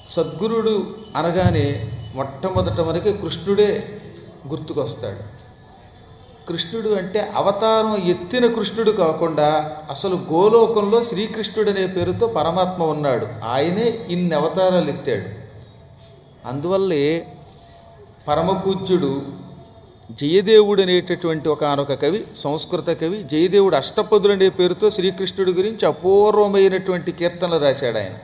సద్గురుడు అనగానే మొట్టమొదట మనకి కృష్ణుడే గుర్తుకొస్తాడు కృష్ణుడు అంటే అవతారం ఎత్తిన కృష్ణుడు కాకుండా అసలు గోలోకంలో శ్రీకృష్ణుడు అనే పేరుతో పరమాత్మ ఉన్నాడు ఆయనే ఇన్ని అవతారాలు ఎత్తాడు అందువల్లే పరమపూజ్యుడు జయదేవుడు అనేటటువంటి ఒకనొక కవి సంస్కృత కవి జయదేవుడు అష్టపదులు అనే పేరుతో శ్రీకృష్ణుడి గురించి అపూర్వమైనటువంటి కీర్తనలు రాశాడు ఆయన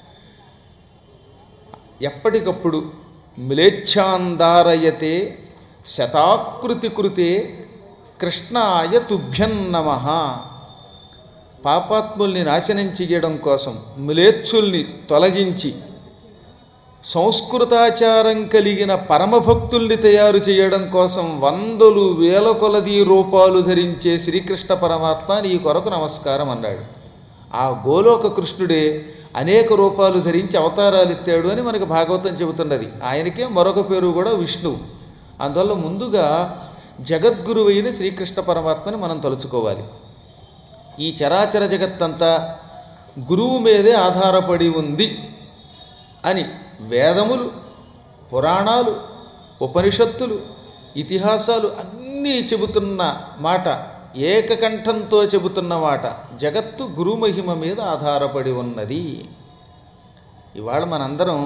ఎప్పటికప్పుడు మ్లేచ్ఛాందారయతే శతాకృతి కృతే కృష్ణాయ తుభ్యం నమ పాపాత్ముల్ని నాశనం చెయ్యడం కోసం మ్లేచ్ఛుల్ని తొలగించి సంస్కృతాచారం కలిగిన పరమభక్తుల్ని తయారు చేయడం కోసం వందలు వేల కొలది రూపాలు ధరించే శ్రీకృష్ణ పరమాత్మ నీ కొరకు నమస్కారం అన్నాడు ఆ గోలోక కృష్ణుడే అనేక రూపాలు ధరించి అవతారాలు ఎత్తాడు అని మనకు భాగవతం చెబుతున్నది ఆయనకే మరొక పేరు కూడా విష్ణువు అందువల్ల ముందుగా జగద్గురువైన శ్రీకృష్ణ పరమాత్మని మనం తలుచుకోవాలి ఈ చరాచర జగత్తంతా గురువు మీదే ఆధారపడి ఉంది అని వేదములు పురాణాలు ఉపనిషత్తులు ఇతిహాసాలు అన్నీ చెబుతున్న మాట ఏకకంఠంతో చెబుతున్న మాట జగత్తు గురుమహిమ మీద ఆధారపడి ఉన్నది ఇవాళ మనందరం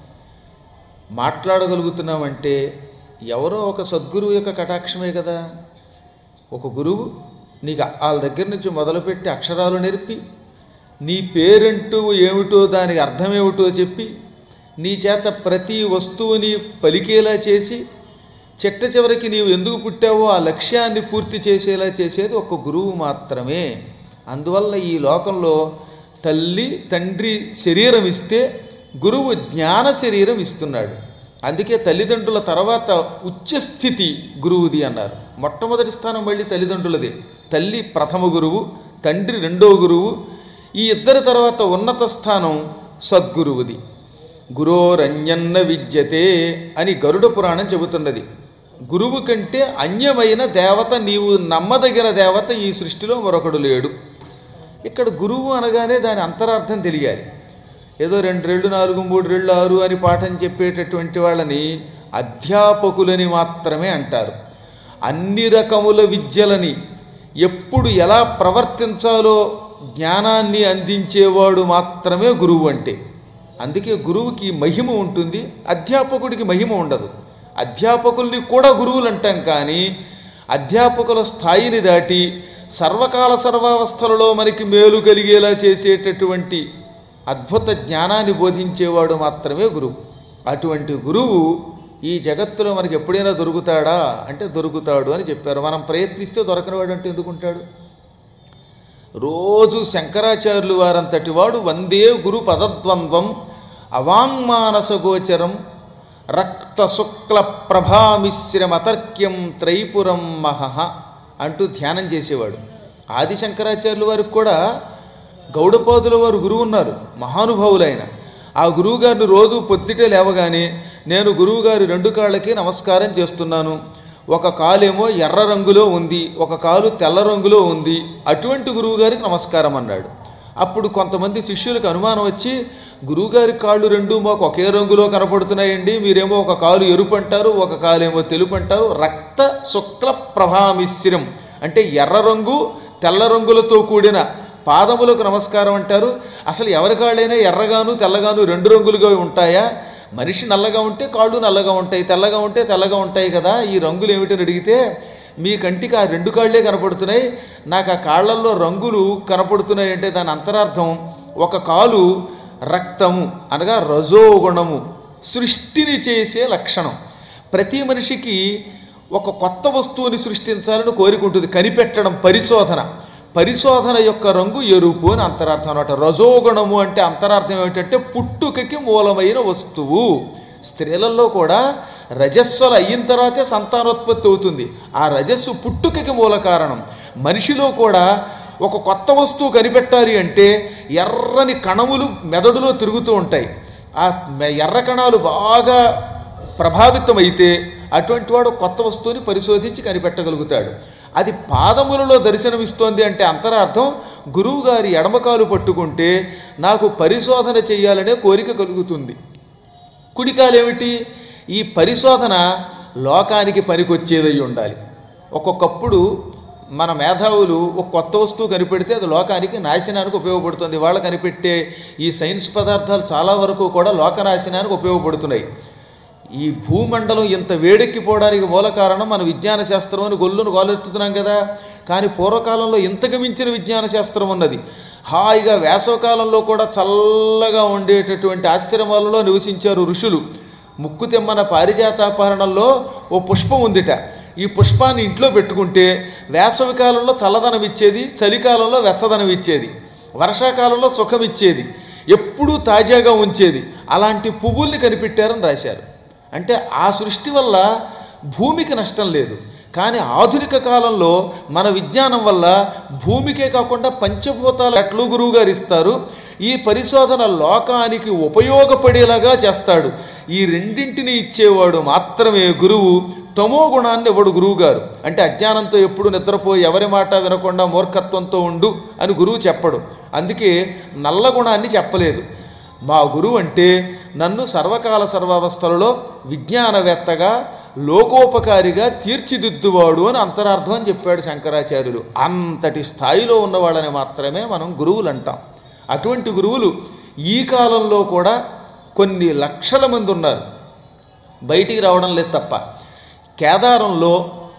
మాట్లాడగలుగుతున్నామంటే ఎవరో ఒక సద్గురువు యొక్క కటాక్షమే కదా ఒక గురువు నీకు వాళ్ళ దగ్గర నుంచి మొదలుపెట్టి అక్షరాలు నేర్పి నీ పేరంటూ ఏమిటో దానికి అర్థమేమిటో చెప్పి నీ చేత ప్రతి వస్తువుని పలికేలా చేసి చిట్ట చివరికి నీవు ఎందుకు పుట్టావో ఆ లక్ష్యాన్ని పూర్తి చేసేలా చేసేది ఒక గురువు మాత్రమే అందువల్ల ఈ లోకంలో తల్లి తండ్రి శరీరం ఇస్తే గురువు జ్ఞాన శరీరం ఇస్తున్నాడు అందుకే తల్లిదండ్రుల తర్వాత ఉచ్చస్థితి గురువుది అన్నారు మొట్టమొదటి స్థానం మళ్ళీ తల్లిదండ్రులదే తల్లి ప్రథమ గురువు తండ్రి రెండో గురువు ఈ ఇద్దరి తర్వాత ఉన్నత స్థానం సద్గురువుది గురోరన్యన్న విద్యతే అని గరుడ పురాణం చెబుతున్నది గురువు కంటే అన్యమైన దేవత నీవు నమ్మదగిన దేవత ఈ సృష్టిలో మరొకడు లేడు ఇక్కడ గురువు అనగానే దాని అంతరార్థం తెలియాలి ఏదో రెండు రెళ్ళు నాలుగు మూడు రెళ్ళు ఆరు అని పాఠం చెప్పేటటువంటి వాళ్ళని అధ్యాపకులని మాత్రమే అంటారు అన్ని రకముల విద్యలని ఎప్పుడు ఎలా ప్రవర్తించాలో జ్ఞానాన్ని అందించేవాడు మాత్రమే గురువు అంటే అందుకే గురువుకి మహిమ ఉంటుంది అధ్యాపకుడికి మహిమ ఉండదు అధ్యాపకుల్ని కూడా గురువులు అంటాం కానీ అధ్యాపకుల స్థాయిని దాటి సర్వకాల సర్వావస్థలలో మనకి మేలు కలిగేలా చేసేటటువంటి అద్భుత జ్ఞానాన్ని బోధించేవాడు మాత్రమే గురువు అటువంటి గురువు ఈ జగత్తులో మనకి ఎప్పుడైనా దొరుకుతాడా అంటే దొరుకుతాడు అని చెప్పారు మనం ప్రయత్నిస్తే దొరకనివాడు అంటే ఎందుకుంటాడు రోజు శంకరాచార్యులు వారంతటి వాడు వందే గురు పదద్వంద్వం అవాంగ్మానస గోచరం రక్త శుక్ల ప్రభామిశ్రమతర్క్యం త్రైపురం మహః అంటూ ధ్యానం చేసేవాడు ఆది శంకరాచార్యుల వారికి కూడా గౌడపాదుల వారు గురువు ఉన్నారు మహానుభావులైన ఆ గురువుగారిని రోజు పొద్దుటే లేవగానే నేను గురువుగారి రెండు కాళ్ళకి నమస్కారం చేస్తున్నాను ఒక కాలేమో ఎర్ర రంగులో ఉంది ఒక కాలు తెల్ల రంగులో ఉంది అటువంటి గురువుగారికి నమస్కారం అన్నాడు అప్పుడు కొంతమంది శిష్యులకు అనుమానం వచ్చి గురువుగారి కాళ్ళు రెండు మాకు ఒకే రంగులో కనపడుతున్నాయండి మీరేమో ఒక కాలు ఎరుపు అంటారు ఒక కాలేమో తెలుపు అంటారు రక్త శుక్ల ప్రభామిశ్రం అంటే ఎర్ర రంగు తెల్ల రంగులతో కూడిన పాదములకు నమస్కారం అంటారు అసలు ఎవరి కాళ్ళైనా ఎర్రగాను తెల్లగాను రెండు రంగులుగా ఉంటాయా మనిషి నల్లగా ఉంటే కాళ్ళు నల్లగా ఉంటాయి తెల్లగా ఉంటే తెల్లగా ఉంటాయి కదా ఈ రంగులు ఏమిటని అడిగితే మీ కంటికి ఆ రెండు కాళ్ళే కనపడుతున్నాయి నాకు ఆ కాళ్ళల్లో రంగులు కనపడుతున్నాయి అంటే దాని అంతరార్థం ఒక కాలు రక్తము అనగా రజోగుణము సృష్టిని చేసే లక్షణం ప్రతి మనిషికి ఒక కొత్త వస్తువుని సృష్టించాలని కోరిక ఉంటుంది కనిపెట్టడం పరిశోధన పరిశోధన యొక్క రంగు ఎరుపు అని అంతరార్థం అనమాట రజోగుణము అంటే అంతరార్థం ఏమిటంటే పుట్టుకకి మూలమైన వస్తువు స్త్రీలలో కూడా రజస్సులు అయిన తర్వాతే సంతానోత్పత్తి అవుతుంది ఆ రజస్సు పుట్టుకకి మూల కారణం మనిషిలో కూడా ఒక కొత్త వస్తువు కనిపెట్టాలి అంటే ఎర్రని కణములు మెదడులో తిరుగుతూ ఉంటాయి ఆ మె- ఎర్ర కణాలు బాగా ప్రభావితమైతే అటువంటి వాడు కొత్త వస్తువుని పరిశోధించి కనిపెట్టగలుగుతాడు అది పాదములలో దర్శనమిస్తోంది అంటే అంతరార్థం గురువుగారి ఎడమకాలు పట్టుకుంటే నాకు పరిశోధన చేయాలనే కోరిక కలుగుతుంది కుడికాలు ఏమిటి ఈ పరిశోధన లోకానికి పనికొచ్చేదై ఉండాలి ఒక్కొక్కప్పుడు మన మేధావులు ఒక కొత్త వస్తువు కనిపెడితే అది లోకానికి నాశనానికి ఉపయోగపడుతుంది వాళ్ళు కనిపెట్టే ఈ సైన్స్ పదార్థాలు చాలా వరకు కూడా లోకనాశనానికి ఉపయోగపడుతున్నాయి ఈ భూమండలం ఇంత వేడెక్కిపోవడానికి మూల కారణం మన విజ్ఞాన శాస్త్రం అని గొల్లును గోలెత్తుతున్నాం కదా కానీ పూర్వకాలంలో ఇంతకు మించిన విజ్ఞాన శాస్త్రం ఉన్నది హాయిగా వేసవకాలంలో కూడా చల్లగా ఉండేటటువంటి ఆశ్రమాలలో నివసించారు ఋషులు ముక్కు తెమ్మన పారిజాతాపహరణంలో ఓ పుష్పం ఉందిట ఈ పుష్పాన్ని ఇంట్లో పెట్టుకుంటే వేసవి కాలంలో చల్లదనం ఇచ్చేది చలికాలంలో వెచ్చదనం ఇచ్చేది వర్షాకాలంలో సుఖం ఇచ్చేది ఎప్పుడూ తాజాగా ఉంచేది అలాంటి పువ్వుల్ని కనిపెట్టారని రాశారు అంటే ఆ సృష్టి వల్ల భూమికి నష్టం లేదు కానీ ఆధునిక కాలంలో మన విజ్ఞానం వల్ల భూమికే కాకుండా పంచభూతాలు ఎట్లు గురువుగారు ఇస్తారు ఈ పరిశోధన లోకానికి ఉపయోగపడేలాగా చేస్తాడు ఈ రెండింటిని ఇచ్చేవాడు మాత్రమే గురువు తమో గుణాన్ని ఇవ్వడు గురువుగారు అంటే అజ్ఞానంతో ఎప్పుడు నిద్రపోయి ఎవరి మాట వినకుండా మూర్ఖత్వంతో ఉండు అని గురువు చెప్పడు అందుకే నల్ల గుణాన్ని చెప్పలేదు మా గురువు అంటే నన్ను సర్వకాల సర్వావస్థలలో విజ్ఞానవేత్తగా లోకోపకారిగా తీర్చిదిద్దువాడు అని అంతరార్థం అని చెప్పాడు శంకరాచార్యులు అంతటి స్థాయిలో ఉన్నవాళ్ళని మాత్రమే మనం గురువులు అంటాం అటువంటి గురువులు ఈ కాలంలో కూడా కొన్ని లక్షల మంది ఉన్నారు బయటికి రావడం లేదు తప్ప కేదారంలో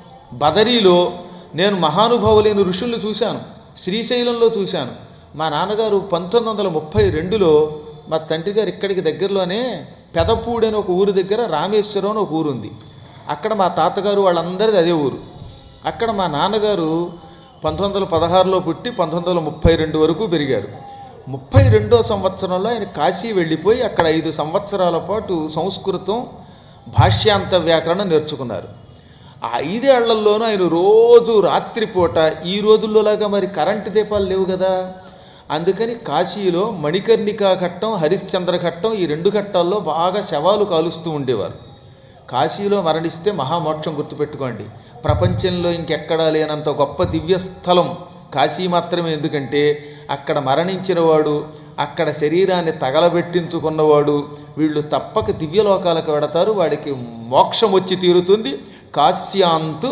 బదరీలో నేను మహానుభావులైన ఋషుల్ని చూశాను శ్రీశైలంలో చూశాను మా నాన్నగారు పంతొమ్మిది వందల ముప్పై రెండులో మా తండ్రి గారు ఇక్కడికి దగ్గరలోనే పెదపూడి అని ఒక ఊరు దగ్గర రామేశ్వరం అని ఒక ఊరు ఉంది అక్కడ మా తాతగారు వాళ్ళందరిది అదే ఊరు అక్కడ మా నాన్నగారు పంతొమ్మిది వందల పదహారులో పుట్టి పంతొమ్మిది వందల ముప్పై రెండు వరకు పెరిగారు ముప్పై రెండో సంవత్సరంలో ఆయన కాశీ వెళ్ళిపోయి అక్కడ ఐదు సంవత్సరాల పాటు సంస్కృతం భాష్యాంత వ్యాకరణం నేర్చుకున్నారు ఆ ఐదేళ్లలోనూ ఆయన రోజు రాత్రిపూట ఈ రోజుల్లోలాగా మరి కరెంటు దీపాలు లేవు కదా అందుకని కాశీలో మణికర్ణికా ఘట్టం హరిశ్చంద్ర ఘట్టం ఈ రెండు ఘట్టాల్లో బాగా శవాలు కాలుస్తూ ఉండేవారు కాశీలో మరణిస్తే మహామోక్షం గుర్తుపెట్టుకోండి ప్రపంచంలో ఇంకెక్కడా లేనంత గొప్ప దివ్యస్థలం కాశీ మాత్రమే ఎందుకంటే అక్కడ మరణించిన వాడు అక్కడ శరీరాన్ని తగలబెట్టించుకున్నవాడు వీళ్ళు తప్పక దివ్యలోకాలకు వెడతారు వాడికి మోక్షం వచ్చి తీరుతుంది కాశ్యాంత్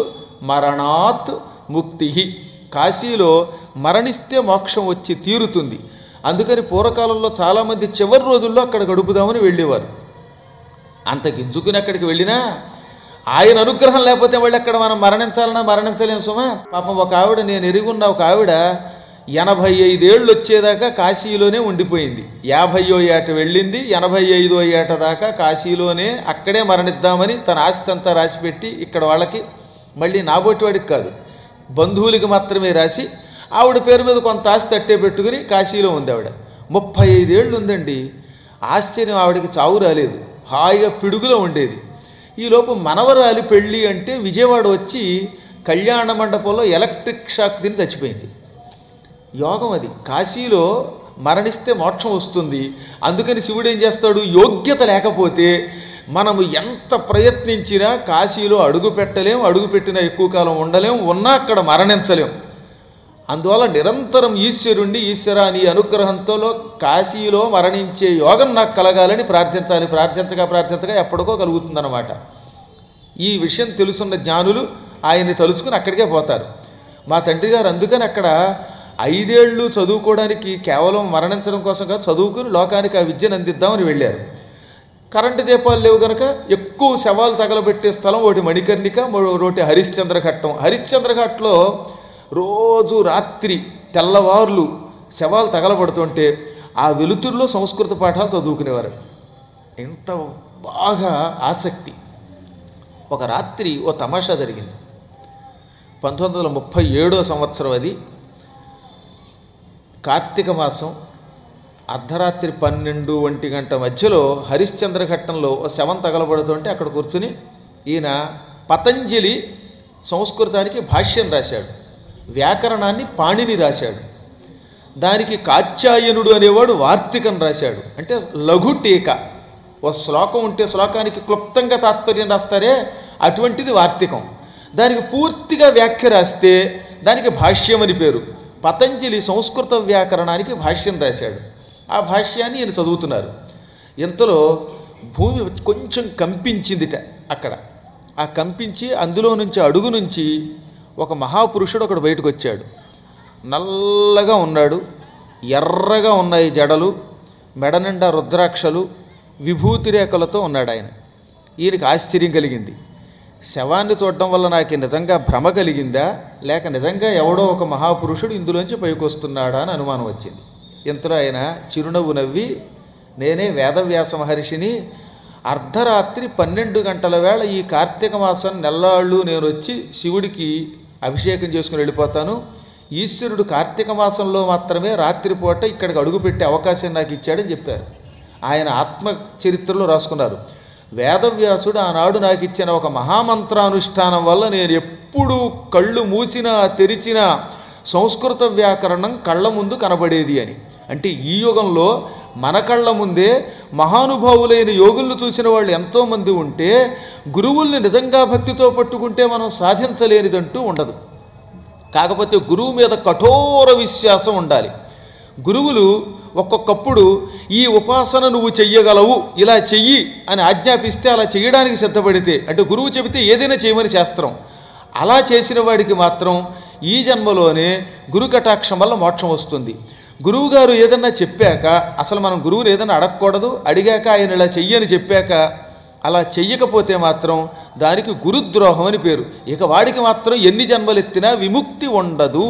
మరణాత్ ముక్తి కాశీలో మరణిస్తే మోక్షం వచ్చి తీరుతుంది అందుకని పూర్వకాలంలో చాలామంది చివరి రోజుల్లో అక్కడ గడుపుదామని వెళ్ళేవారు అంత గింజుకుని అక్కడికి వెళ్ళినా ఆయన అనుగ్రహం లేకపోతే వాళ్ళు అక్కడ మనం మరణించాలన్నా మరణించలేము సుమా పాపం ఒక ఆవిడ నేను ఎరుగున్న ఒక ఆవిడ ఎనభై ఐదేళ్ళు వచ్చేదాకా కాశీలోనే ఉండిపోయింది యాభైయో ఏట వెళ్ళింది ఎనభై ఐదో ఏట దాకా కాశీలోనే అక్కడే మరణిద్దామని తన ఆస్తి అంతా రాసిపెట్టి ఇక్కడ వాళ్ళకి మళ్ళీ నాబోటి వాడికి కాదు బంధువులకి మాత్రమే రాసి ఆవిడ పేరు మీద కొంత ఆస్తి అట్టే పెట్టుకుని కాశీలో ఉంది ఆవిడ ముప్పై ఐదేళ్ళు ఉందండి ఆశ్చర్యం ఆవిడకి చావు రాలేదు హాయిగా పిడుగులో ఉండేది ఈలోపు మనవరాలి పెళ్ళి అంటే విజయవాడ వచ్చి కళ్యాణ మండపంలో ఎలక్ట్రిక్ షాక్ తిని చచ్చిపోయింది యోగం అది కాశీలో మరణిస్తే మోక్షం వస్తుంది అందుకని శివుడు ఏం చేస్తాడు యోగ్యత లేకపోతే మనము ఎంత ప్రయత్నించినా కాశీలో అడుగు పెట్టలేం అడుగు పెట్టినా ఎక్కువ కాలం ఉండలేం ఉన్నా అక్కడ మరణించలేం అందువల్ల నిరంతరం ఈశ్వరుణ్ణి ఈశ్వర నీ అనుగ్రహంతో కాశీలో మరణించే యోగం నాకు కలగాలని ప్రార్థించాలి ప్రార్థించగా ప్రార్థించగా ఎప్పటికో కలుగుతుందన్నమాట ఈ విషయం తెలుసున్న జ్ఞానులు ఆయన్ని తలుచుకుని అక్కడికే పోతారు మా తండ్రి గారు అందుకని అక్కడ ఐదేళ్ళు చదువుకోవడానికి కేవలం మరణించడం కోసం కాదు చదువుకుని లోకానికి ఆ విద్యను అందిద్దామని వెళ్ళారు కరెంటు దీపాలు లేవు కనుక ఎక్కువ శవాలు తగలబెట్టే స్థలం ఒకటి మణికర్ణిక మరో- ఒకటి హరిశ్చంద్ర ఘట్టం హరిశ్చంద్ర ఘట్లో రోజు రాత్రి తెల్లవార్లు శవాలు తగలబడుతుంటే ఆ వెలుతురులో సంస్కృత పాఠాలు చదువుకునేవారు ఎంత బాగా ఆసక్తి ఒక రాత్రి ఓ తమాషా జరిగింది పంతొమ్మిది వందల ముప్పై ఏడో సంవత్సరం అది కార్తీక మాసం అర్ధరాత్రి పన్నెండు ఒంటి గంట మధ్యలో హరిశ్చంద్ర ఘట్టంలో ఓ శవం తగలబడుతుంటే అక్కడ కూర్చుని ఈయన పతంజలి సంస్కృతానికి భాష్యం రాశాడు వ్యాకరణాన్ని పాణిని రాశాడు దానికి కాత్యాయనుడు అనేవాడు వార్తికం రాశాడు అంటే లఘు టీక ఓ శ్లోకం ఉంటే శ్లోకానికి క్లుప్తంగా తాత్పర్యం రాస్తారే అటువంటిది వార్తికం దానికి పూర్తిగా వ్యాఖ్య రాస్తే దానికి భాష్యం అని పేరు పతంజలి సంస్కృత వ్యాకరణానికి భాష్యం రాశాడు ఆ భాష్యాన్ని ఈయన చదువుతున్నారు ఇంతలో భూమి కొంచెం కంపించిందిట అక్కడ ఆ కంపించి అందులో నుంచి అడుగు నుంచి ఒక మహాపురుషుడు ఒకడు బయటకు వచ్చాడు నల్లగా ఉన్నాడు ఎర్రగా ఉన్నాయి జడలు మెడ నిండా రుద్రాక్షలు విభూతి రేఖలతో ఉన్నాడు ఆయన ఈయనకి ఆశ్చర్యం కలిగింది శవాన్ని చూడడం వల్ల నాకు నిజంగా భ్రమ కలిగిందా లేక నిజంగా ఎవడో ఒక మహాపురుషుడు ఇందులోంచి పైకొస్తున్నాడా అని అనుమానం వచ్చింది ఇంతలో ఆయన చిరునవ్వు నవ్వి నేనే వేదవ్యాస మహర్షిని అర్ధరాత్రి పన్నెండు గంటల వేళ ఈ కార్తీక మాసం నెల్లాళ్ళు నేను వచ్చి శివుడికి అభిషేకం చేసుకుని వెళ్ళిపోతాను ఈశ్వరుడు కార్తీక మాసంలో మాత్రమే రాత్రిపూట ఇక్కడికి అడుగుపెట్టే అవకాశం నాకు ఇచ్చాడని చెప్పారు ఆయన ఆత్మ చరిత్రలో రాసుకున్నారు వేదవ్యాసుడు ఆనాడు నాకు ఇచ్చిన ఒక మహామంత్రానుష్ఠానం వల్ల నేను ఎప్పుడు కళ్ళు మూసినా తెరిచినా సంస్కృత వ్యాకరణం కళ్ళ ముందు కనబడేది అని అంటే ఈ యుగంలో మన కళ్ళ ముందే మహానుభావులైన యోగులను చూసిన వాళ్ళు ఎంతోమంది ఉంటే గురువుల్ని నిజంగా భక్తితో పట్టుకుంటే మనం సాధించలేనిదంటూ ఉండదు కాకపోతే గురువు మీద కఠోర విశ్వాసం ఉండాలి గురువులు ఒక్కొక్కప్పుడు ఈ ఉపాసన నువ్వు చెయ్యగలవు ఇలా చెయ్యి అని ఆజ్ఞాపిస్తే అలా చేయడానికి సిద్ధపడితే అంటే గురువు చెబితే ఏదైనా చేయమని శాస్త్రం అలా చేసిన వాడికి మాత్రం ఈ జన్మలోనే గురు కటాక్షం వల్ల మోక్షం వస్తుంది గురువుగారు ఏదన్నా చెప్పాక అసలు మనం గురువుని ఏదన్నా అడగకూడదు అడిగాక ఆయన ఇలా చెయ్యని చెప్పాక అలా చెయ్యకపోతే మాత్రం దానికి గురుద్రోహం అని పేరు ఇక వాడికి మాత్రం ఎన్ని జన్మలెత్తినా విముక్తి ఉండదు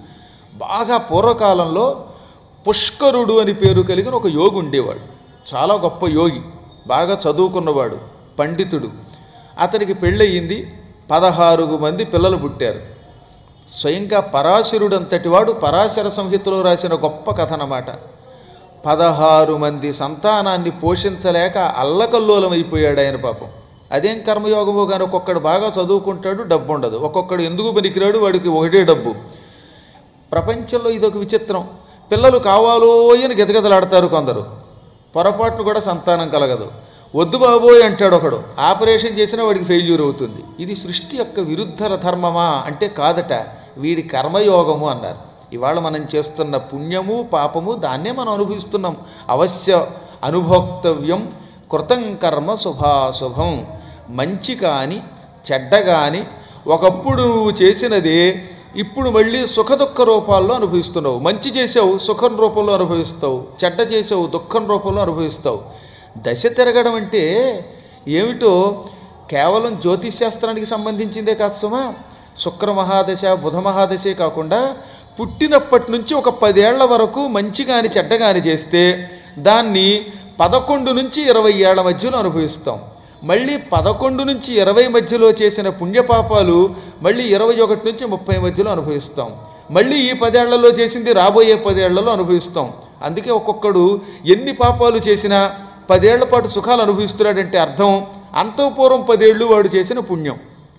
బాగా పూర్వకాలంలో పుష్కరుడు అని పేరు కలిగిన ఒక యోగి ఉండేవాడు చాలా గొప్ప యోగి బాగా చదువుకున్నవాడు పండితుడు అతనికి పెళ్ళయింది పదహారు మంది పిల్లలు పుట్టారు స్వయంగా పరాశరుడంతటి వాడు పరాశర సంహితలో రాసిన గొప్ప కథ అన్నమాట పదహారు మంది సంతానాన్ని పోషించలేక అల్లకల్లోలం అయిపోయాడు ఆయన పాపం అదేం కర్మయోగమో కానీ ఒక్కొక్కడు బాగా చదువుకుంటాడు డబ్బు ఉండదు ఒక్కొక్కడు ఎందుకు పనికిరాడు వాడికి ఒకటే డబ్బు ప్రపంచంలో ఇదొక విచిత్రం పిల్లలు కావాలో అని గజగజలాడతారు కొందరు పొరపాటును కూడా సంతానం కలగదు వద్దు బాబోయ్ అంటాడు ఒకడు ఆపరేషన్ చేసినా వాడికి ఫెయిల్యూర్ అవుతుంది ఇది సృష్టి యొక్క విరుద్ధ ధర్మమా అంటే కాదట వీడి కర్మయోగము అన్నారు ఇవాళ మనం చేస్తున్న పుణ్యము పాపము దాన్నే మనం అనుభవిస్తున్నాం అవశ్య అనుభోక్తవ్యం కృతం కర్మ శుభాశుభం మంచి కాని చెడ్డ కాని ఒకప్పుడు నువ్వు చేసినదే ఇప్పుడు మళ్ళీ సుఖ దుఃఖ రూపాల్లో అనుభవిస్తున్నావు మంచి చేసావు సుఖం రూపంలో అనుభవిస్తావు చెడ్డ చేసావు దుఃఖం రూపంలో అనుభవిస్తావు దశ తిరగడం అంటే ఏమిటో కేవలం జ్యోతిష్ శాస్త్రానికి సంబంధించిందే కాదు సుమా శుక్ర మహాదశ బుధ మహాదశే కాకుండా పుట్టినప్పటి నుంచి ఒక పదేళ్ల వరకు మంచి కాని చెడ్డ కాని చేస్తే దాన్ని పదకొండు నుంచి ఇరవై ఏళ్ల మధ్యలో అనుభవిస్తాం మళ్ళీ పదకొండు నుంచి ఇరవై మధ్యలో చేసిన పుణ్యపాపాలు మళ్ళీ ఇరవై ఒకటి నుంచి ముప్పై మధ్యలో అనుభవిస్తాం మళ్ళీ ఈ పదేళ్లలో చేసింది రాబోయే పదేళ్లలో అనుభవిస్తాం అందుకే ఒక్కొక్కడు ఎన్ని పాపాలు చేసినా పదేళ్ల పాటు సుఖాలు అనుభవిస్తున్నాడంటే అర్థం అంతఃపూర్వం పదేళ్ళు వాడు చేసిన పుణ్యం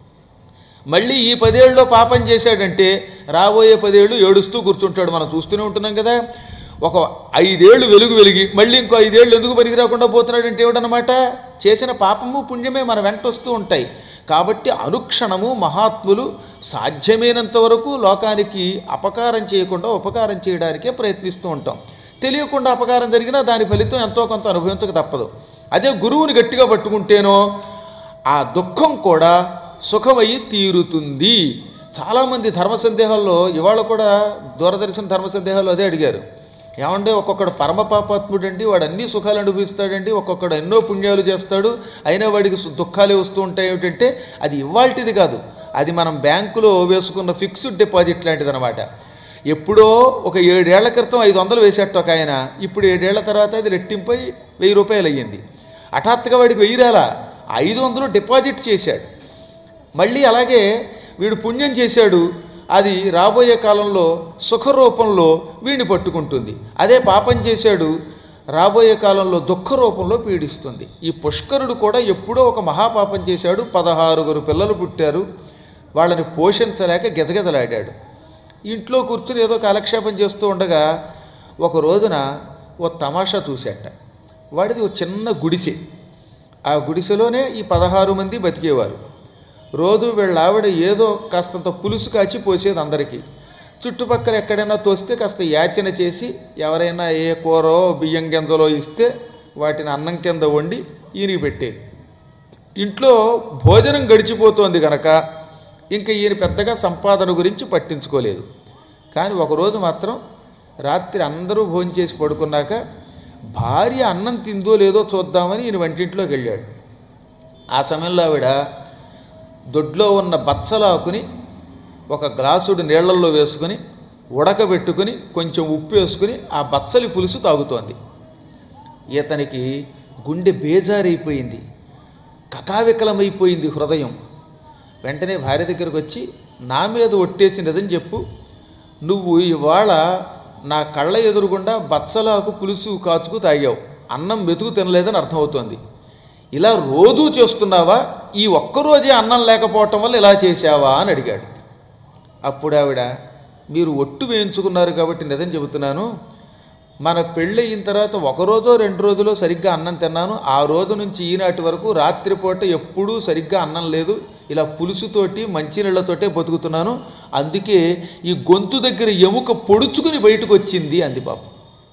మళ్ళీ ఈ పదేళ్ళలో పాపం చేశాడంటే రాబోయే పదేళ్ళు ఏడుస్తూ కూర్చుంటాడు మనం చూస్తూనే ఉంటున్నాం కదా ఒక ఐదేళ్ళు వెలుగు వెలిగి మళ్ళీ ఇంకో ఐదేళ్ళు ఎందుకు పనికి రాకుండా పోతున్నాడంటే ఏమిటనమాట చేసిన పాపము పుణ్యమే మన వెంట వస్తూ ఉంటాయి కాబట్టి అనుక్షణము మహాత్ములు సాధ్యమైనంత వరకు లోకానికి అపకారం చేయకుండా ఉపకారం చేయడానికే ప్రయత్నిస్తూ ఉంటాం తెలియకుండా అపకారం జరిగినా దాని ఫలితం ఎంతో కొంత అనుభవించక తప్పదు అదే గురువుని గట్టిగా పట్టుకుంటేనో ఆ దుఃఖం కూడా సుఖమయ్యి తీరుతుంది చాలామంది ధర్మ సందేహాల్లో ఇవాళ కూడా దూరదర్శన్ ధర్మ సందేహాల్లో అదే అడిగారు ఏమంటే ఒక్కొక్కడు పరమ పాపాత్ముడు అండి వాడు అన్ని సుఖాలు అనుభవిస్తాడండి ఒక్కొక్కడు ఎన్నో పుణ్యాలు చేస్తాడు అయినా వాడికి సు- దుఃఖాలే వస్తూ ఉంటాయి ఏమిటంటే అది ఇవాల్టిది కాదు అది మనం బ్యాంకులో వేసుకున్న ఫిక్స్డ్ డిపాజిట్ లాంటిది అనమాట ఎప్పుడో ఒక ఏడేళ్ల క్రితం ఐదు వందలు వేసేట ఒక ఆయన ఇప్పుడు ఏడేళ్ల తర్వాత అది రెట్టింపై వెయ్యి రూపాయలు అయ్యింది హఠాత్తుగా వాడికి వెయ్యి రాలా ఐదు వందలు డిపాజిట్ చేశాడు మళ్ళీ అలాగే వీడు పుణ్యం చేశాడు అది రాబోయే కాలంలో సుఖ రూపంలో వీడిని పట్టుకుంటుంది అదే పాపం చేశాడు రాబోయే కాలంలో దుఃఖ రూపంలో పీడిస్తుంది ఈ పుష్కరుడు కూడా ఎప్పుడో ఒక మహాపాపం చేశాడు పదహారుగురు పిల్లలు పుట్టారు వాళ్ళని పోషించలేక గెజగెజలాడాడు ఇంట్లో కూర్చుని ఏదో కాలక్షేపం చేస్తూ ఉండగా ఒక రోజున ఓ తమాషా చూశాట వాడిది ఒక చిన్న గుడిసె ఆ గుడిసెలోనే ఈ పదహారు మంది బతికేవారు రోజు వీళ్ళ ఆవిడ ఏదో కాస్తంత పులుసు కాచి పోసేది అందరికీ చుట్టుపక్కల ఎక్కడైనా తోస్తే కాస్త యాచన చేసి ఎవరైనా ఏ కూరో బియ్యం గింజలో ఇస్తే వాటిని అన్నం కింద వండి ఈయనకి పెట్టేది ఇంట్లో భోజనం గడిచిపోతోంది కనుక ఇంకా ఈయన పెద్దగా సంపాదన గురించి పట్టించుకోలేదు కానీ ఒకరోజు మాత్రం రాత్రి అందరూ భోంచేసి పడుకున్నాక భార్య అన్నం తిందో లేదో చూద్దామని ఈయన వంటింట్లోకి వెళ్ళాడు ఆ సమయంలో ఆవిడ దొడ్లో ఉన్న బచ్చలాకుని ఒక గ్లాసుడు నీళ్లల్లో వేసుకుని ఉడకబెట్టుకుని కొంచెం ఉప్పు వేసుకుని ఆ బచ్చలి పులుసు తాగుతోంది ఇతనికి గుండె బేజారైపోయింది కకావికలమైపోయింది హృదయం వెంటనే భార్య దగ్గరకు వచ్చి నా మీద ఒట్టేసి నిజం చెప్పు నువ్వు ఇవాళ నా కళ్ళ ఎదురుగుండా బచ్చలాకు పులుసు కాచుకు తాగావు అన్నం మెతుకు తినలేదని అర్థమవుతోంది ఇలా రోజూ చేస్తున్నావా ఈ ఒక్కరోజే అన్నం లేకపోవటం వల్ల ఇలా చేశావా అని అడిగాడు అప్పుడు ఆవిడ మీరు ఒట్టు వేయించుకున్నారు కాబట్టి నిజం చెబుతున్నాను మన పెళ్ళయిన తర్వాత ఒక రోజో రెండు రోజులో సరిగ్గా అన్నం తిన్నాను ఆ రోజు నుంచి ఈనాటి వరకు రాత్రిపూట ఎప్పుడూ సరిగ్గా అన్నం లేదు ఇలా పులుసుతోటి మంచినీళ్ళతోటే బతుకుతున్నాను అందుకే ఈ గొంతు దగ్గర ఎముక పొడుచుకుని బయటకు వచ్చింది అంది పాపం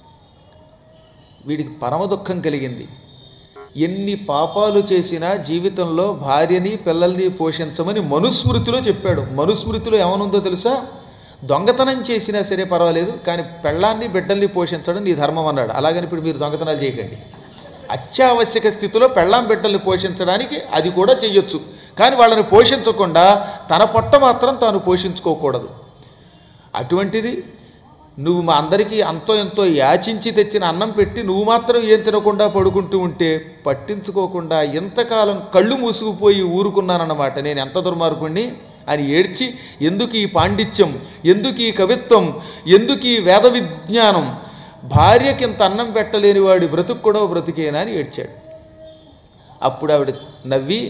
వీడికి పరమ దుఃఖం కలిగింది ఎన్ని పాపాలు చేసినా జీవితంలో భార్యని పిల్లల్ని పోషించమని మనుస్మృతిలో చెప్పాడు మనుస్మృతిలో ఏమనుందో తెలుసా దొంగతనం చేసినా సరే పర్వాలేదు కానీ పెళ్ళాన్ని బిడ్డల్ని పోషించడం నీ ధర్మం అన్నాడు అలాగని ఇప్పుడు మీరు దొంగతనాలు చేయకండి అత్యావశ్యక స్థితిలో పెళ్ళాం బిడ్డల్ని పోషించడానికి అది కూడా చెయ్యొచ్చు కానీ వాళ్ళని పోషించకుండా తన పొట్ట మాత్రం తాను పోషించుకోకూడదు అటువంటిది నువ్వు మా అందరికీ అంతో ఎంతో యాచించి తెచ్చిన అన్నం పెట్టి నువ్వు మాత్రం ఏం తినకుండా పడుకుంటూ ఉంటే పట్టించుకోకుండా ఎంతకాలం కళ్ళు మూసుకుపోయి ఊరుకున్నానన్నమాట నేను ఎంత దుర్మార్గుణ్ణి అని ఏడ్చి ఎందుకు ఈ పాండిత్యం ఎందుకు ఈ కవిత్వం ఎందుకు ఈ వేద విజ్ఞానం భార్యకి ఇంత అన్నం పెట్టలేని వాడి బ్రతుకు కూడా బ్రతికేనా అని ఏడ్చాడు అప్పుడు ఆవిడ నవ్వి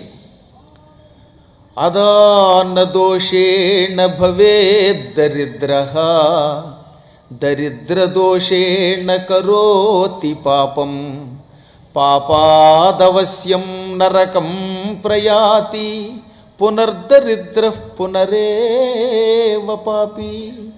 అదాన్న దోషేణ భవేద్దరిద్ర దరిద్రదోషేణ కరోతి పాపం పాపాదవశ్యం నరకం ప్రయాతి పునర్దరిద్ర పునరేవ పాపి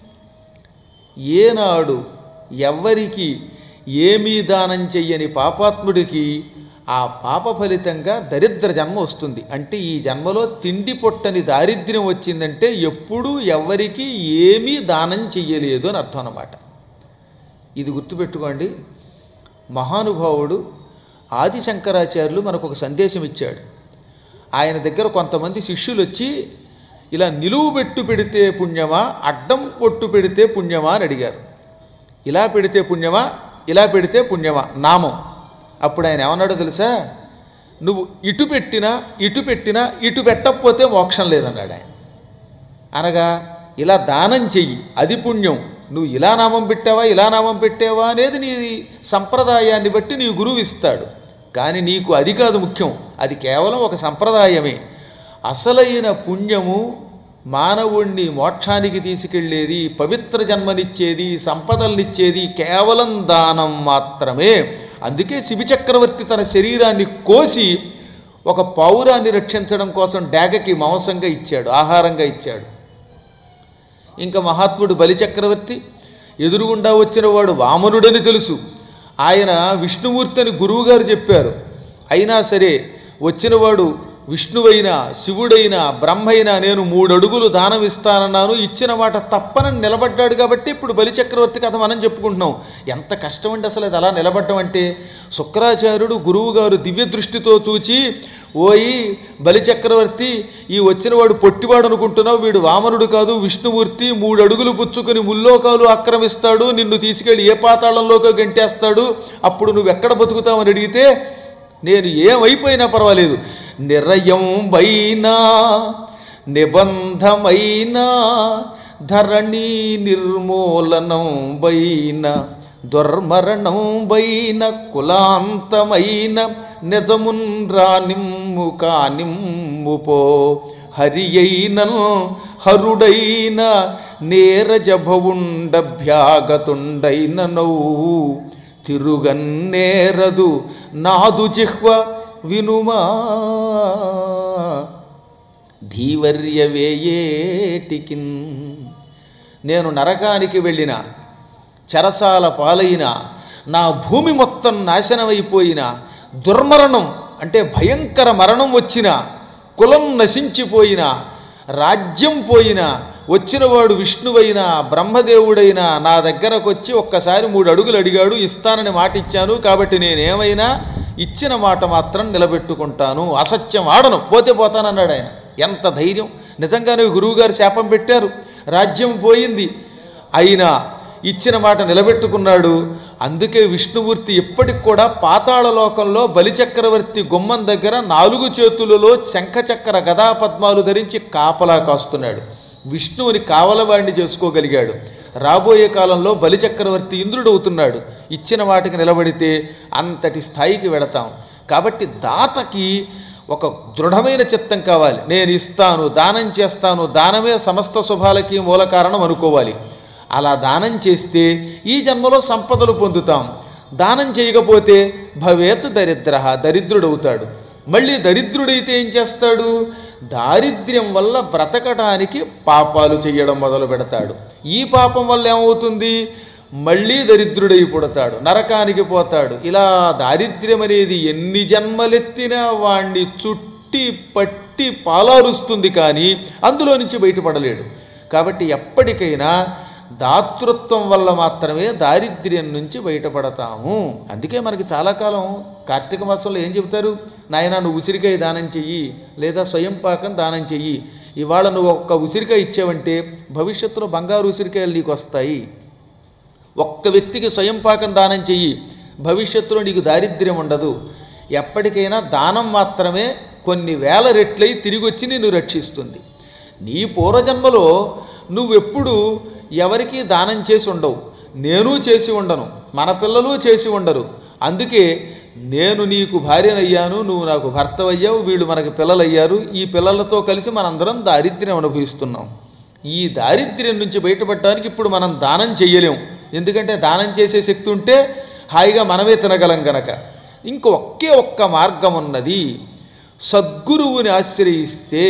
ఏనాడు ఎవ్వరికి ఏమీ దానం చెయ్యని పాపాత్ముడికి ఆ పాప ఫలితంగా దరిద్ర జన్మ వస్తుంది అంటే ఈ జన్మలో తిండి పొట్టని దారిద్ర్యం వచ్చిందంటే ఎప్పుడూ ఎవ్వరికి ఏమీ దానం చెయ్యలేదు అని అర్థం అన్నమాట ఇది గుర్తుపెట్టుకోండి మహానుభావుడు ఆది శంకరాచార్యులు మనకు ఒక సందేశం ఇచ్చాడు ఆయన దగ్గర కొంతమంది శిష్యులు వచ్చి ఇలా నిలువు పెట్టు పెడితే పుణ్యమా అడ్డం పొట్టు పెడితే పుణ్యమా అని అడిగారు ఇలా పెడితే పుణ్యమా ఇలా పెడితే పుణ్యమా నామం అప్పుడు ఆయన ఏమన్నాడో తెలుసా నువ్వు ఇటు పెట్టినా ఇటు పెట్టినా ఇటు పెట్టకపోతే మోక్షం లేదన్నాడు ఆయన అనగా ఇలా దానం చెయ్యి అది పుణ్యం నువ్వు ఇలా నామం పెట్టావా ఇలా నామం పెట్టావా అనేది నీ సంప్రదాయాన్ని బట్టి నీ గురువు ఇస్తాడు కానీ నీకు అది కాదు ముఖ్యం అది కేవలం ఒక సంప్రదాయమే అసలైన పుణ్యము మానవుణ్ణి మోక్షానికి తీసుకెళ్ళేది పవిత్ర జన్మనిచ్చేది సంపదల్నిచ్చేది కేవలం దానం మాత్రమే అందుకే శిబి చక్రవర్తి తన శరీరాన్ని కోసి ఒక పౌరాన్ని రక్షించడం కోసం డాగకి మాంసంగా ఇచ్చాడు ఆహారంగా ఇచ్చాడు ఇంకా మహాత్ముడు బలిచక్రవర్తి ఎదురుగుండా వచ్చిన వాడు వామనుడని తెలుసు ఆయన విష్ణుమూర్తి అని గురువుగారు చెప్పారు అయినా సరే వచ్చినవాడు విష్ణువైనా శివుడైనా బ్రహ్మైనా నేను మూడు అడుగులు దానం ఇస్తానన్నాను ఇచ్చిన మాట తప్పనని నిలబడ్డాడు కాబట్టి ఇప్పుడు బలిచక్రవర్తి కథ మనం చెప్పుకుంటున్నాం ఎంత కష్టం అండి అసలు అది అలా నిలబడ్డం అంటే శుక్రాచార్యుడు గురువుగారు దివ్య దృష్టితో చూచి ఓయి బలిచక్రవర్తి ఈ వచ్చినవాడు పొట్టివాడు అనుకుంటున్నావు వీడు వామనుడు కాదు విష్ణుమూర్తి మూడు అడుగులు పుచ్చుకొని ముల్లోకాలు ఆక్రమిస్తాడు నిన్ను తీసుకెళ్ళి ఏ పాతాళంలోకో గంటేస్తాడు అప్పుడు నువ్వు ఎక్కడ బతుకుతావని అడిగితే నేను ఏమైపోయినా పర్వాలేదు నిరయం వైనా నిబంధమైనా ధరణి నిర్మూలనం వైన దుర్మరణం వైన కులాంతమైన నిజమున్ రానిమ్ము కానిమ్ము పో హరి అయినన్ హరుడైన నేరజభవుండభ్యాగతుండైన నవ్వు తిరుగన్నేరదు నాదు జిహ్వ వినుమా ధీవర్య వేయేటికిన్ నేను నరకానికి వెళ్ళిన చెరసాల పాలైన నా భూమి మొత్తం నాశనమైపోయిన దుర్మరణం అంటే భయంకర మరణం వచ్చిన కులం నశించిపోయిన రాజ్యం పోయినా వచ్చినవాడు విష్ణువైనా బ్రహ్మదేవుడైనా నా దగ్గరకు వచ్చి ఒక్కసారి మూడు అడుగులు అడిగాడు ఇస్తానని మాట ఇచ్చాను కాబట్టి నేనేమైనా ఇచ్చిన మాట మాత్రం నిలబెట్టుకుంటాను అసత్యం ఆడను పోతే పోతానన్నాడు ఆయన ఎంత ధైర్యం నిజంగానే గురువుగారు శాపం పెట్టారు రాజ్యం పోయింది అయినా ఇచ్చిన మాట నిలబెట్టుకున్నాడు అందుకే విష్ణుమూర్తి ఇప్పటికి కూడా పాతాళ లోకంలో బలిచక్రవర్తి గుమ్మం దగ్గర నాలుగు చేతులలో శంఖచక్ర గదా పద్మాలు ధరించి కాపలా కాస్తున్నాడు విష్ణువుని కావలవాడిని చేసుకోగలిగాడు రాబోయే కాలంలో బలిచక్రవర్తి ఇంద్రుడు అవుతున్నాడు ఇచ్చిన వాటికి నిలబడితే అంతటి స్థాయికి వెళతాం కాబట్టి దాతకి ఒక దృఢమైన చిత్తం కావాలి నేను ఇస్తాను దానం చేస్తాను దానమే సమస్త శుభాలకి మూల కారణం అనుకోవాలి అలా దానం చేస్తే ఈ జన్మలో సంపదలు పొందుతాం దానం చేయకపోతే భవేత్ దరిద్ర దరిద్రుడవుతాడు మళ్ళీ దరిద్రుడైతే ఏం చేస్తాడు దారిద్ర్యం వల్ల బ్రతకడానికి పాపాలు చేయడం మొదలు పెడతాడు ఈ పాపం వల్ల ఏమవుతుంది మళ్ళీ దరిద్రుడై పుడతాడు నరకానికి పోతాడు ఇలా దారిద్ర్యం అనేది ఎన్ని జన్మలెత్తినా వాణ్ణి చుట్టి పట్టి పాలారుస్తుంది కానీ అందులో నుంచి బయటపడలేడు కాబట్టి ఎప్పటికైనా దాతృత్వం వల్ల మాత్రమే దారిద్ర్యం నుంచి బయటపడతాము అందుకే మనకి చాలా కాలం కార్తీక మాసంలో ఏం చెబుతారు నాయన నువ్వు ఉసిరికాయ దానం చెయ్యి లేదా స్వయం పాకం దానం చెయ్యి ఇవాళ నువ్వు ఒక్క ఉసిరికాయ ఇచ్చావంటే భవిష్యత్తులో బంగారు ఉసిరికాయలు నీకు వస్తాయి ఒక్క వ్యక్తికి స్వయం పాకం దానం చెయ్యి భవిష్యత్తులో నీకు దారిద్ర్యం ఉండదు ఎప్పటికైనా దానం మాత్రమే కొన్ని వేల రెట్లై తిరిగి వచ్చి నిన్ను రక్షిస్తుంది నీ పూర్వజన్మలో నువ్వెప్పుడు ఎవరికీ దానం చేసి ఉండవు నేను చేసి ఉండను మన పిల్లలు చేసి ఉండరు అందుకే నేను నీకు భార్యనయ్యాను నువ్వు నాకు భర్తవయ్యావు వీళ్ళు మనకి పిల్లలయ్యారు ఈ పిల్లలతో కలిసి మనందరం దారిద్ర్యం అనుభవిస్తున్నాం ఈ దారిద్ర్యం నుంచి బయటపడడానికి ఇప్పుడు మనం దానం చెయ్యలేం ఎందుకంటే దానం చేసే శక్తి ఉంటే హాయిగా మనమే తినగలం గనక ఇంక ఒకే ఒక్క మార్గం ఉన్నది సద్గురువుని ఆశ్రయిస్తే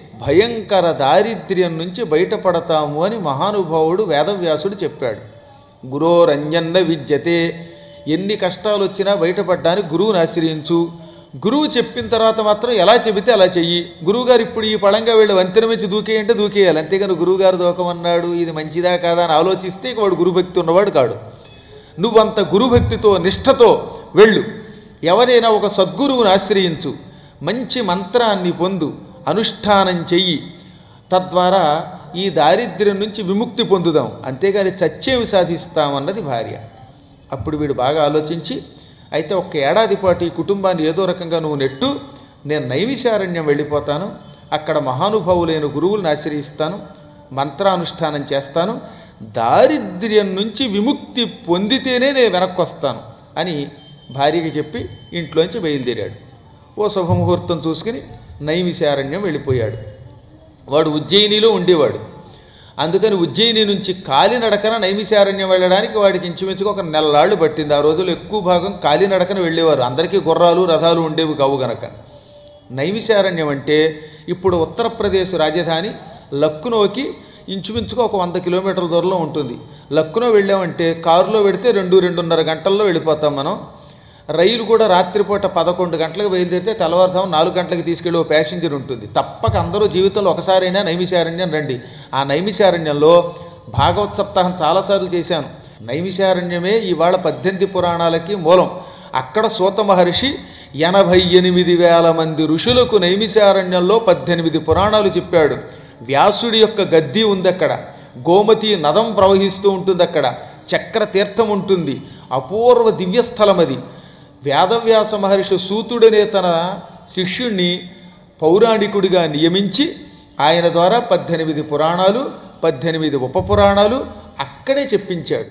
భయంకర దారిద్ర్యం నుంచి బయటపడతాము అని మహానుభావుడు వేదవ్యాసుడు చెప్పాడు గురోరంజన్న విద్యతే ఎన్ని కష్టాలు వచ్చినా బయటపడడానికి గురువుని ఆశ్రయించు గురువు చెప్పిన తర్వాత మాత్రం ఎలా చెబితే అలా చెయ్యి గురువుగారు ఇప్పుడు ఈ పడంగా వీళ్ళు వంతెన నుంచి దూకేయంటే దూకేయాలి అంతేగాని గురువుగారు దూకమన్నాడు ఇది మంచిదా కాదా అని ఆలోచిస్తే ఇక వాడు గురుభక్తి ఉన్నవాడు కాడు నువ్వంత గురుభక్తితో నిష్ఠతో వెళ్ళు ఎవరైనా ఒక సద్గురువుని ఆశ్రయించు మంచి మంత్రాన్ని పొందు అనుష్ఠానం చెయ్యి తద్వారా ఈ దారిద్ర్యం నుంచి విముక్తి పొందుదాం అంతేగాని చచ్చేవి సాధిస్తామన్నది భార్య అప్పుడు వీడు బాగా ఆలోచించి అయితే ఒక్క ఏడాది పాటు ఈ కుటుంబాన్ని ఏదో రకంగా నువ్వు నెట్టు నేను నైవిశారణ్యం వెళ్ళిపోతాను అక్కడ మహానుభావులైన గురువులను ఆశ్రయిస్తాను మంత్రానుష్ఠానం చేస్తాను దారిద్ర్యం నుంచి విముక్తి పొందితేనే నేను వెనక్కి వస్తాను అని భార్యకి చెప్పి ఇంట్లోంచి బయలుదేరాడు ఓ శుభముహూర్తం చూసుకుని నైమిశారణ్యం వెళ్ళిపోయాడు వాడు ఉజ్జయినిలో ఉండేవాడు అందుకని ఉజ్జయిని నుంచి కాలినడకన నైమిశారణ్యం వెళ్ళడానికి వాడికి ఇంచుమించుగా ఒక నెలలాళ్ళు పట్టింది ఆ రోజుల్లో ఎక్కువ భాగం కాలినడకన వెళ్ళేవారు అందరికీ గుర్రాలు రథాలు ఉండేవి కావు గనక నైమిశారణ్యం అంటే ఇప్పుడు ఉత్తరప్రదేశ్ రాజధాని లక్నోకి ఇంచుమించుగా ఒక వంద కిలోమీటర్ల దూరంలో ఉంటుంది లక్నో వెళ్ళామంటే కారులో వెడితే రెండు రెండున్నర గంటల్లో వెళ్ళిపోతాం మనం రైలు కూడా రాత్రిపూట పదకొండు గంటలకు బయలుదేరితే తెల్లవారుజాము నాలుగు గంటలకు తీసుకెళ్ళి ఓ ప్యాసింజర్ ఉంటుంది తప్పక అందరూ జీవితంలో ఒకసారైనా నైమిశారణ్యం రండి ఆ నైమిశారణ్యంలో భాగవత్ సప్తాహం చాలాసార్లు చేశాను నైమిశారణ్యమే ఇవాళ పద్దెనిమిది పురాణాలకి మూలం అక్కడ సూత మహర్షి ఎనభై ఎనిమిది వేల మంది ఋషులకు నైమిశారణ్యంలో పద్దెనిమిది పురాణాలు చెప్పాడు వ్యాసుడి యొక్క గద్దీ ఉంది అక్కడ గోమతి నదం ప్రవహిస్తూ ఉంటుంది అక్కడ చక్ర తీర్థం ఉంటుంది అపూర్వ దివ్యస్థలం అది వేదవ్యాస మహర్షి సూతుడనే తన శిష్యుణ్ణి పౌరాణికుడిగా నియమించి ఆయన ద్వారా పద్దెనిమిది పురాణాలు పద్దెనిమిది ఉపపురాణాలు అక్కడే చెప్పించాడు